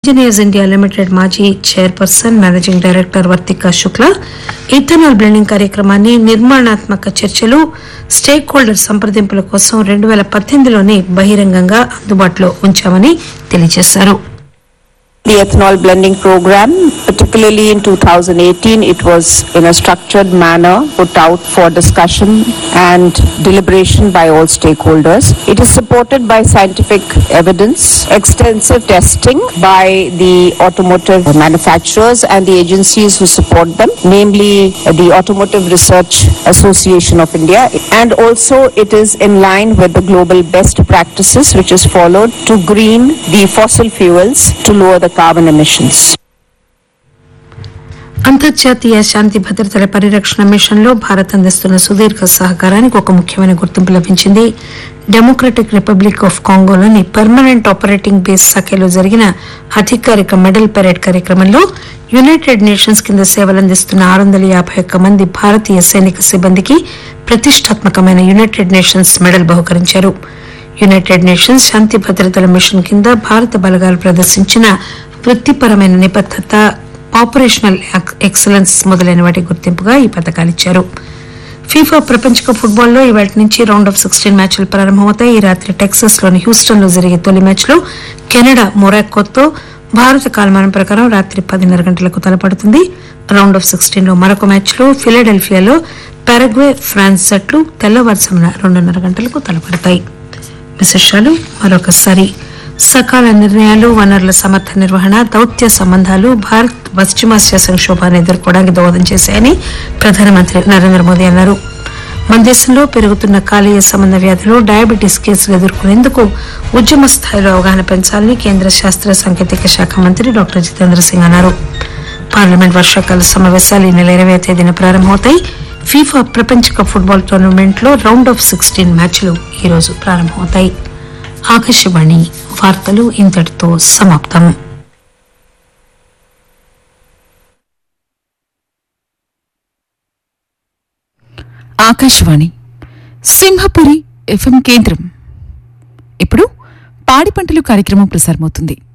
Engineers India limited మాజీ chairperson managing director Vartika Shukla ethanol blending కార్యక్రమాన్ని నిర్మాణాత్మక చర్చలు స్టేక్ హోల్డర్ సంప్రదింపుల కోసం రెండు పేల పద్దెనిమిదిలోనే బహిరంగంగా అందుబాటులో ఉంచామని తెలియజేశారు The ethanol blending program, particularly in 2018, it was in a structured manner put out for discussion and deliberation by all stakeholders. It is supported by scientific evidence, extensive testing by the automotive manufacturers and the agencies who support them, namely the Automotive Research Association of India. And also it is in line with the global best practices which is followed to green the fossil fuels to lower the carbon emissions. అంతర్జాతీయ శాంతి భద్రతల పరిరక్షణ మిషన్లో భారత్ అందిస్తున్న సుదీర్ఘ సహకారానికి ఒక ముఖ్యమైన గుర్తింపు లభించింది డెమోక్రటిక్ రిపబ్లిక్ ఆఫ్ కాంగోలోని పర్మనెంట్ ఆపరేటింగ్ బేస్ సఖేలో జరిగిన అధికారిక మెడల్ పెరేడ్ కార్యక్రమంలో యునైటెడ్ నేషన్స్ కింద సేవలందిస్తున్న ఆరు వందల యాభై ఒక్క మంది భారతీయ సైనిక సిబ్బందికి ప్రతిష్టాత్మకమైన యునైటెడ్ నేషన్స్ మెడల్ బహుకరించారు యునైటెడ్ నేషన్స్ శాంతి భద్రతల మిషన్ కింద భారత బలగాలు ప్రదర్శించిన వృత్తిపరమైన నిబద్దత ఆపరేషనల్ ఎక్- ఎక్సలెన్స్ మొదలైన వాటి గుర్తింపుగా ఈ పథకాలు ఇచ్చారు ఫీఫా ప్రపంచ కప్ ఫుట్బాల్లో ఇవాళ నుంచి రౌండ్ ఆఫ్ సిక్స్టీన్ మ్యాచ్లు ప్రారంభమవుతాయి ఈ రాత్రి టెక్సస్ లోని హ్యూస్టన్ లో జరిగే తొలి మ్యాచ్ లో కెనడా మొరాకోతో భారత కాలమానం ప్రకారం రాత్రి పదిన్నర గంటలకు తలపడుతుంది రౌండ్ ఆఫ్ సిక్స్టీన్ లో మరొక మ్యాచ్ లో ఫిలడెల్ఫియాలో పారగ్వే ఫ్రాన్స్ జట్లు తెల్లవారుసమున రెండున్నర గంటలకు తలపడతాయి విశేషాలు మరొకసారి సకాల నిర్ణయాలు వనరుల సమర్థ నిర్వహణ దౌత్య సంబంధాలు భారత్ పశ్చిమాసియా సంక్షోభాన్ని ఎదుర్కోవడానికి దోహదం చేశాయని ప్రధానమంత్రి నరేంద్ర మోదీ అన్నారు మన దేశంలో పెరుగుతున్న కాలేయ సంబంధ వ్యాధులు డయాబెటీస్ కేసులు ఎదుర్కొనేందుకు ఉద్యమ స్థాయిలో అవగాహన పెంచాలని కేంద్ర శాస్త్ర సాంకేతిక శాఖ మంత్రి డాక్టర్ జితేంద్ర సింగ్ అన్నారు పార్లమెంట్ వర్షాకాల సమావేశాలు ఈ నెల ఇరవై తేదీన ప్రారంభమవుతాయి ఫీఫా ప్రపంచ కప్ ఫుట్బాల్ టోర్నమెంట్ లో రౌండ్ ఆఫ్ సిక్స్టీన్ మ్యాచ్లు ఈ రోజు ప్రారంభమవుతాయి ఆకాశవాణి వార్తలు ఇంతటితో సమాప్తం ఆకాశవాణి సింహపురి ఎఫ్ఎం కేంద్రం ఇప్పుడు పాడి పంటలు కార్యక్రమం ప్రసారమవుతుంది